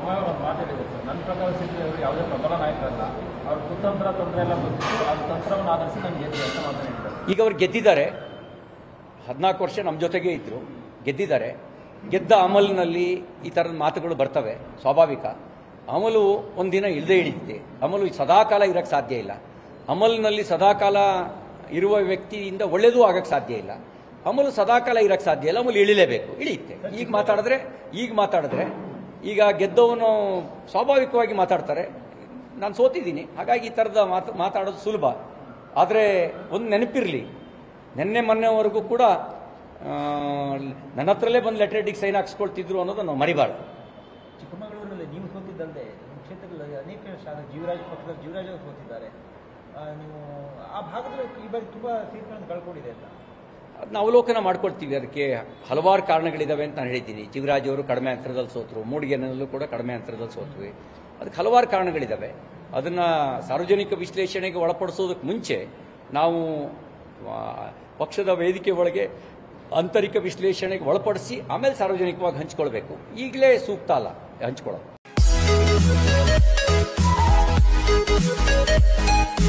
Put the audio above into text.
ಕುಮಾರ್ ಒಂದು ಮಾತಾಡಿದ್ರು ಸರ್ ನನ್ನ ಪ್ರಕಾರ ಸಿದ್ದು ಅವರು ಯಾವುದೇ ಪ್ರಬಲ ನಾಯಕರಲ್ಲ ಅವ್ರ ಕುತಂತ್ರ ತೊಂದರೆ ಎಲ್ಲ ಗೊತ್ತಿತ್ತು ಆ ತಂತ್ರವನ್ನು ಆಧರಿಸಿ ನಾನು ಗೆದ್ದೆ ಅಂತ ಮಾತನಾಡಿದ್ದಾರೆ ಈಗ ಅವ್ರು ಗೆದ್ದಿದ್ದಾರೆ ಹದಿನಾಲ್ಕು ವರ್ಷ ನಮ್ಮ ಜೊತೆಗೇ ಇದ್ದರು ಗೆದ್ದಿದ್ದಾರೆ ಗೆದ್ದ ಅಮಲಿನಲ್ಲಿ ಈ ಥರದ ಮಾತುಗಳು ಬರ್ತವೆ ಸ್ವಾಭಾವಿಕ ಅಮಲು ಒಂದಿನ ಇಲ್ಲದೆ ಇಳಿಯುತ್ತೆ ಅಮಲು ಸದಾಕಾಲ ಇರೋಕ್ಕೆ ಸಾಧ್ಯ ಇಲ್ಲ ಅಮಲ್ನಲ್ಲಿ ಸದಾಕಾಲ ಇರುವ ವ್ಯಕ್ತಿಯಿಂದ ಒಳ್ಳೇದೂ ಆಗಕ್ಕೆ ಸಾಧ್ಯ ಇಲ್ಲ ಅಮಲು ಸದಾಕಾಲ ಇರಕ್ಕೆ ಸಾಧ್ಯ ಇಲ್ಲ ಅಮಲು ಇಳಿಲೇಬೇಕು ಇಳಿಯುತ್ತೆ ಈಗ ಮಾತಾಡಿದ್ರೆ ಈಗ ಮಾತಾಡಿದ್ರೆ ಈಗ ಗೆದ್ದವನು ಸ್ವಾಭಾವಿಕವಾಗಿ ಮಾತಾಡ್ತಾರೆ ನಾನು ಸೋತಿದ್ದೀನಿ ಹಾಗಾಗಿ ಈ ಥರದ ಮಾತು ಮಾತಾಡೋದು ಸುಲಭ ಆದರೆ ಒಂದು ನೆನಪಿರಲಿ ನಿನ್ನೆ ಮೊನ್ನೆವರೆಗೂ ಕೂಡ ಆ, ನನ್ನ ಹತ್ರಲ್ಲೇ ಬಂದು ಲೆಟರ್ ಡಿಗೆ ಸೈನ್ ಹಾಕ್ಸ್ಕೊಳ್ತಿದ್ರು ಅನ್ನೋದು ನಾವು ಮರಿಬಾರ್ದು ಚಿಕ್ಕಮಗಳೂರಿನಲ್ಲಿ ನೀವು ಸೋತಿದ್ದಲ್ಲದೆ ನಿಮ್ಮ ಕ್ಷೇತ್ರಗಳಲ್ಲಿ ಅನೇಕ ಶಾಲೆ ಜೀವರಾಜ್ ಪಕ್ಷದ ಜೀವರಾಜ್ ಅವರು ಸೋತಿದ್ದಾರೆ ಆ, ನೀವು ಆ ಭಾಗದಲ್ಲಿ ಈ ಬಾರಿ ತುಂಬ ಸೀಟ್ಗಳನ್ನು ಕಳ್ಕೊಂಡಿದೆ ಅಂತ ಅದನ್ನ ಅವಲೋಕನ ಮಾಡ್ಕೊಳ್ತೀವಿ ಅದಕ್ಕೆ ಹಲವಾರು ಕಾರಣಗಳಿದಾವೆ ಅಂತ ನಾನು ಹೇಳಿದ್ದೀನಿ ಶಿವರಾಜ್ ಅವರು ಕಡಿಮೆ ಅಂತರದಲ್ಲಿ ಸೋತರು ಮೂಡಿಗೆನಲ್ಲೂ ಕೂಡ ಕಡಿಮೆ ಅಂತರದಲ್ಲಿ ಸೋತ್ವಿ ಅದಕ್ಕೆ ಹಲವಾರು ಕಾರಣಗಳಿದಾವೆ ಅದನ್ನ ಸಾರ್ವಜನಿಕ ವಿಶ್ಲೇಷಣೆಗೆ ಒಳಪಡಿಸೋದಕ್ಕೆ ಮುಂಚೆ ನಾವು ಆ, ಪಕ್ಷದ ವೇದಿಕೆ ಒಳಗೆ ಆಂತರಿಕ ವಿಶ್ಲೇಷಣೆಗೆ ಒಳಪಡಿಸಿ ಆಮೇಲೆ ಸಾರ್ವಜನಿಕವಾಗಿ ಹಂಚ್ಕೊಳ್ಬೇಕು ಈಗಲೇ ಸೂಕ್ತ ಅಲ್ಲ ಹಂಚ್ಕೊಳ್ಳೋದು